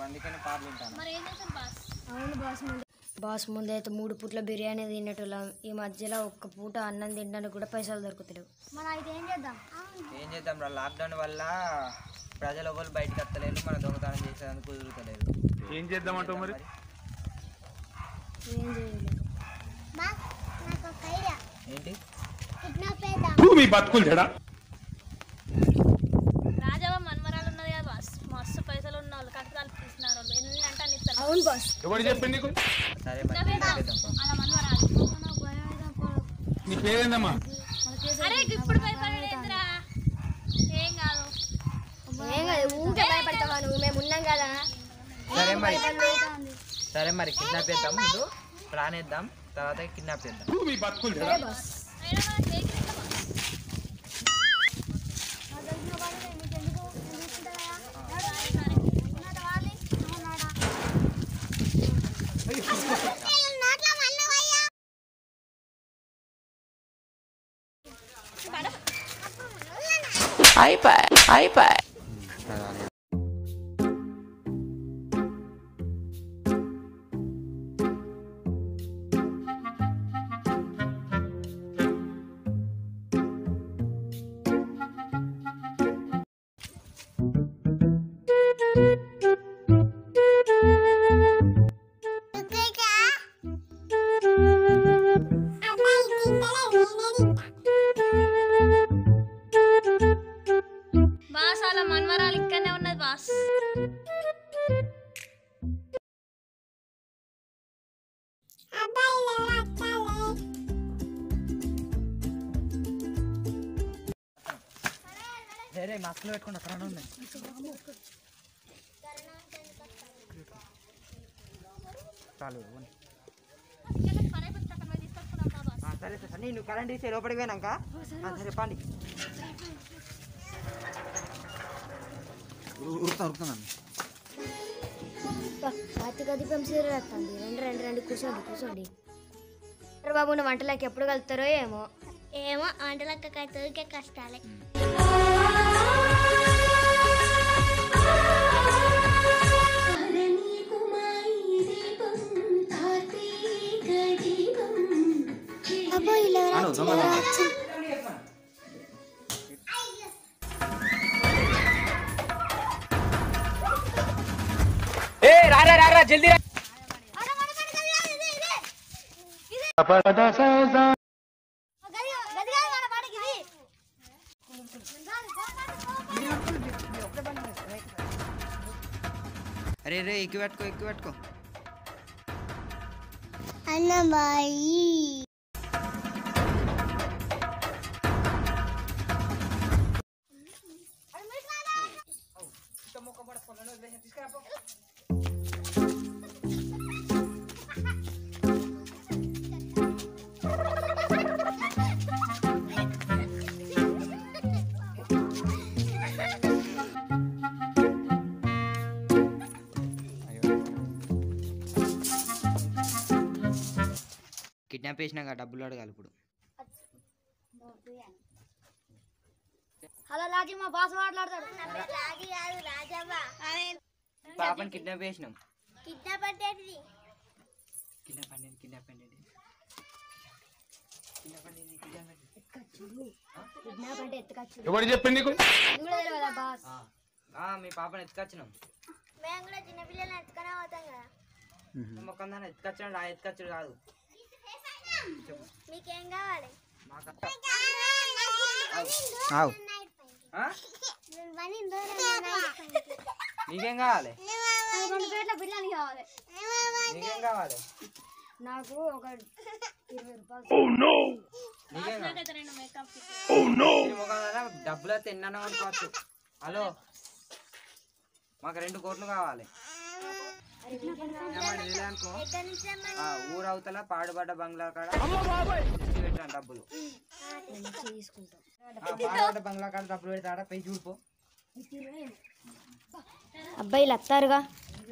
అందుకని పాలు తింటాను మరి ఏం చేస్తారు బాస్ అవును బాస్ ముందు బాస్ ముందు అయితే మూడు పూట్ల బిర్యానీ తినేటోళ్ళం ఈ మధ్యలో ఒక్క పూట అన్నం తినడానికి కూడా పైసలు దొరుకుతలేవు మరి అయితే ఏం చేద్దాం ఏం చేద్దాం రా లాక్డౌన్ వల్ల ప్రజలు ఎవరు బయటకు వస్తలేదు మన దొంగతనం చేసేందుకు కుదురుతలేదు ఏం చేద్దామంటావు మరి ఏం చేయలేదు బాస్ నాకు ఒక ఐడియా ఏంటి కిడ్నాప్ చేద్దాం తూ మీ బతుకులు జడా రాజావ మన్మరాలు ఉన్నది కదా బాస్ మస్తు పైసలు ఉన్న వాళ్ళు కట్టడాలు తీసినారు వాళ్ళు ఎన్ని అంటే అన్ని ఇస్తారు అవును బాస్ ఎవరు చెప్పింది నీకు సరే మరి కిడ్నాప్ చేద్దాం పా. అలా మన్మరాలు నీ పేరేందమ్మా అరే ఇప్పుడు భయపడేంద్రా ఏం కాదు ఏం కాదు ఊకే భయపడతావా నువ్వు మేము ఉన్నాం కదా సరే మరి సరే మరి కిడ్నాప్ చేద్దాం ముందు ప్లాన్ వేద్దాం తర్వాత కిడ్నాప్ చేద్దాం తూ మీ బతుకులు జడా అయినా మనం చేయగలం బాస్ బాస్ అలా మన్మరాలు ఇక్కడనే ఉన్నది బాస్ సరే మక్కలు పెట్టుకుంటా అక్కడ ఉన్నాయి చాలు పోనీ. ఆ, సరే సరే నేను కరెంట్ తీసే లోపలికి పోయినాక ఆ, సరే పండి ఉరుకుతా ఉరుకుతున్నాను కార్తీక దీపం సీరియల్ వస్తుంది రండి రండి రండి కూర్చోండి కూర్చోండి అరే బాబు నా వంటలకి ఎప్పుడు కలుతారో ఏమో ఏమో ఆంటలక్క తోరికే కష్టాలే అబ్బో ఇలా అను, దొంగ దొంగ. ఏ రారా రారా జల్దీ రా అరే రే ఎక్కువ పెట్టుకో ఎక్కువ పెట్టుకో అన్నబాయి కిడ్నాప్ చేసినాక డబ్బులు అడగాలి ఇప్పుడు హలో లాజీ మా బాస్ మాట్లాడతాడు రాగి కాదు రాజవ్వ పాపని కిడ్నాప్ చేసినాం కిడ్నాప్ అంటే ఏంటిది? కిడ్నాప్ అండి కిడ్నాప్ అండి కిడ్నాప్ అండి కిడ్నాప్ అండి కిడ్నాప్ అంటే ఎత్తుకచ్చు ఎవరు చెప్పింది నీకు ఇది కూడా తెలియదా బాస్ ఆ, ఆ, మీ పాపని ఎత్తుకొచ్చినాం మేము కూడా చిన్నపిల్లలు ఎత్తుకునే పోతాం కదా మొక్కం దాన్ని ఎత్తుకొచ్చాడు ఆ ఎత్తుకొచ్చాడు కాదు మీకేం కావాలి మాకు ఆవు. ఆ? నీకేం కావాలి రెండు పేర్ల బిర్యానీ కావాలి నీకేం కావాలి నాకు ఒక ఇరవై రూపాయలు నీకేం కావాలి అయితే రెండు మేకప్ ఈ మొఖం కదా డబ్బులు అయితే ఎన్నో అనుకోవచ్చు హలో మాకు రెండు కోట్లు కావాలి ఏమండి ఇలా అనుకో ఎక్కడి నుంచి రమ్మని? ఆ, ఊరు అవతల పాడుబడ్డ బంగ్లా కాడ తెచ్చి పెట్టాను డబ్బులు తీసుకుంటాం ఆ, పాడుబడ్డ బంగ్లా కాడ డబ్బులు పెడతాడా పోయి చూడిపో అబ్బాయిలు వస్తారుగా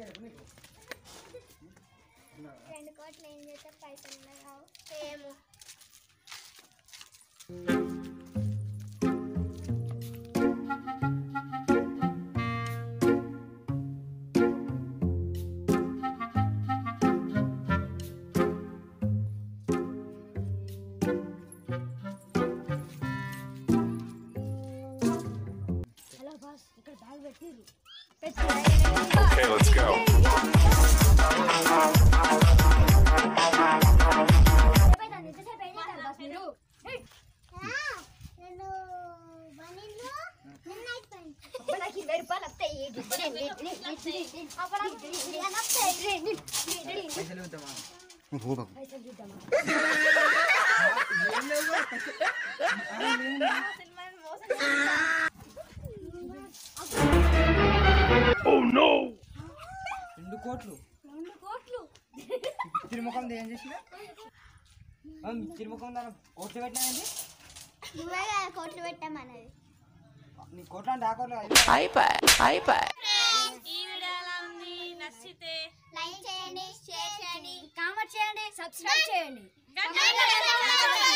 రెండు కోట్లు ఏం చేస్తారు పైసలు ఉన్నాయి కావు ఏమో Let's go. నేను బనీళ్ళు నిన్న అయిపోయింది నాకు ఇరవై రూపాయలు వస్తాయి పైసలు ఇద్దామా పైసలు చూద్దామా ఏం లేవు రెండు కోట్లు రెండు కోట్లు తిరుముఖం ఏం చేసిన తిరుముఖం దాని కోట్లు పెట్టినాయండి నువ్వే కదా కోట్లు పెట్టామన్నది నీ కోట్లు అంటే ఆ కోట్లు ఈ వీడియో ఎలా ఉంది నచ్చితే లైక్ చేయండి షేర్ చేయండి కామెంట్ చేయండి సబ్స్క్రైబ్ చేయండి గంట